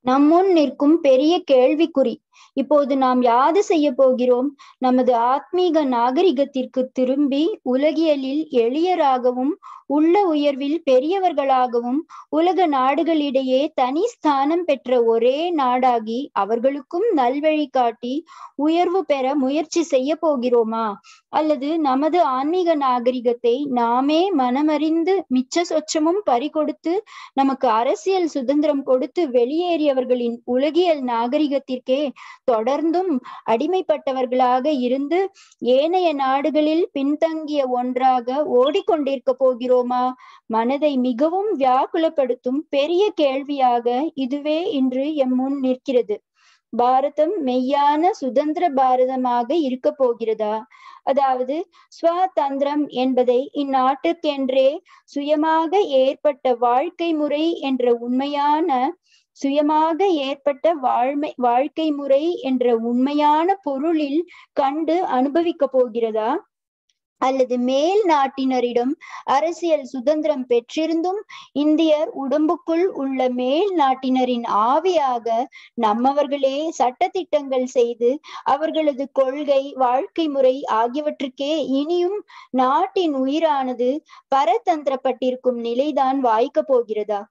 நம்முன் நிற்கும் பெரிய கேள்விக்குறி இப்போது நாம் யாது செய்ய போகிறோம் நமது ஆத்மீக நாகரிகத்திற்கு திரும்பி உலகியலில் எளியராகவும் உள்ள உயர்வில் பெரியவர்களாகவும் உலக நாடுகளிடையே தனி ஸ்தானம் பெற்ற ஒரே நாடாகி அவர்களுக்கும் நல்வழி காட்டி உயர்வு பெற முயற்சி செய்ய போகிறோமா அல்லது நமது ஆன்மீக நாகரிகத்தை நாமே மனமறிந்து மிச்ச சொச்சமும் பறிகொடுத்து நமக்கு அரசியல் சுதந்திரம் கொடுத்து வெளியேறியவர்களின் உலகியல் நாகரிகத்திற்கே தொடர்ந்தும் அடிமைப்பட்டவர்களாக இருந்து ஏனைய நாடுகளில் பின்தங்கிய ஒன்றாக ஓடிக்கொண்டிருக்க போகிறோமா மனதை மிகவும் வியாக்குலப்படுத்தும் பெரிய கேள்வியாக இதுவே இன்று எம் முன் நிற்கிறது பாரதம் மெய்யான சுதந்திர பாரதமாக இருக்க போகிறதா அதாவது ஸ்வதந்திரம் என்பதை இந்நாட்டுக்கென்றே சுயமாக ஏற்பட்ட வாழ்க்கை முறை என்ற உண்மையான சுயமாக ஏற்பட்ட வாழ்மை வாழ்க்கை முறை என்ற உண்மையான பொருளில் கண்டு அனுபவிக்க போகிறதா அல்லது மேல் நாட்டினரிடம் அரசியல் சுதந்திரம் பெற்றிருந்தும் இந்தியர் உடம்புக்குள் உள்ள மேல் நாட்டினரின் ஆவியாக நம்மவர்களே சட்டத்திட்டங்கள் செய்து அவர்களது கொள்கை வாழ்க்கை முறை ஆகியவற்றுக்கே இனியும் நாட்டின் உயிரானது பரதந்திரப்பட்டிருக்கும் நிலைதான் வாய்க்க போகிறதா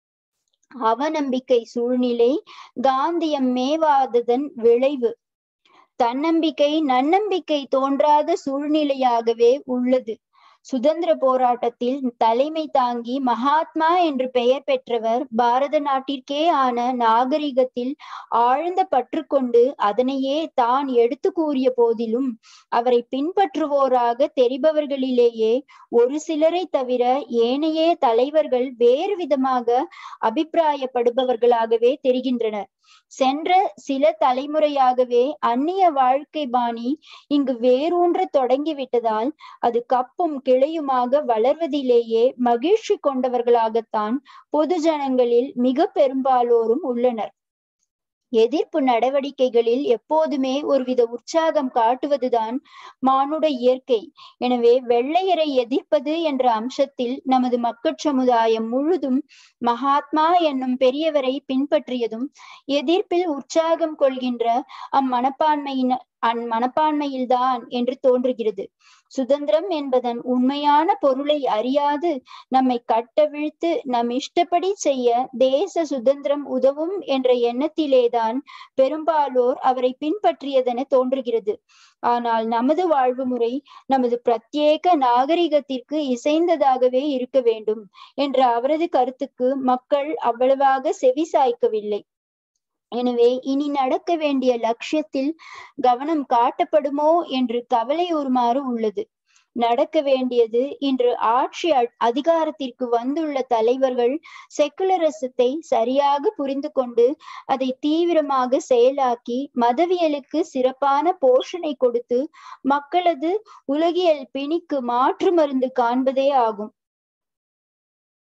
அவநம்பிக்கை சூழ்நிலை காந்தியம் மேவாததன் விளைவு தன்னம்பிக்கை நன்னம்பிக்கை தோன்றாத சூழ்நிலையாகவே உள்ளது சுதந்திர போராட்டத்தில் தலைமை தாங்கி மகாத்மா என்று பெயர் பெற்றவர் பாரத நாட்டிற்கே ஆன நாகரிகத்தில் ஆழ்ந்த பற்று கொண்டு அதனையே தான் எடுத்து கூறிய போதிலும் அவரை பின்பற்றுவோராக தெரிபவர்களிலேயே ஒரு சிலரை தவிர ஏனைய தலைவர்கள் வேறு விதமாக அபிப்பிராயப்படுபவர்களாகவே தெரிகின்றனர் சென்ற சில தலைமுறையாகவே அந்நிய வாழ்க்கை பாணி இங்கு வேரூன்ற தொடங்கிவிட்டதால் அது கப்பும் கிளையுமாக வளர்வதிலேயே மகிழ்ச்சி கொண்டவர்களாகத்தான் பொது ஜனங்களில் மிக பெரும்பாலோரும் உள்ளனர் எதிர்ப்பு நடவடிக்கைகளில் எப்போதுமே ஒருவித உற்சாகம் காட்டுவதுதான் மானுட இயற்கை எனவே வெள்ளையரை எதிர்ப்பது என்ற அம்சத்தில் நமது மக்கள் சமுதாயம் முழுதும் மகாத்மா என்னும் பெரியவரை பின்பற்றியதும் எதிர்ப்பில் உற்சாகம் கொள்கின்ற அம்மனப்பான்மையின் அம்மனப்பான்மையில்தான் என்று தோன்றுகிறது சுதந்திரம் என்பதன் உண்மையான பொருளை அறியாது நம்மை கட்டவிழ்த்து நம் இஷ்டப்படி செய்ய தேச சுதந்திரம் உதவும் என்ற எண்ணத்திலேதான் பெரும்பாலோர் அவரை பின்பற்றியதென தோன்றுகிறது ஆனால் நமது வாழ்வு முறை நமது பிரத்யேக நாகரிகத்திற்கு இசைந்ததாகவே இருக்க வேண்டும் என்ற அவரது கருத்துக்கு மக்கள் அவ்வளவாக செவி சாய்க்கவில்லை எனவே இனி நடக்க வேண்டிய லட்சியத்தில் கவனம் காட்டப்படுமோ என்று கவலை உருமாறு உள்ளது நடக்க வேண்டியது இன்று ஆட்சி அதிகாரத்திற்கு வந்துள்ள தலைவர்கள் செக்குலரிசத்தை சரியாக புரிந்து கொண்டு அதை தீவிரமாக செயலாக்கி மதவியலுக்கு சிறப்பான போஷணை கொடுத்து மக்களது உலகியல் பிணிக்கு மாற்று மருந்து காண்பதே ஆகும்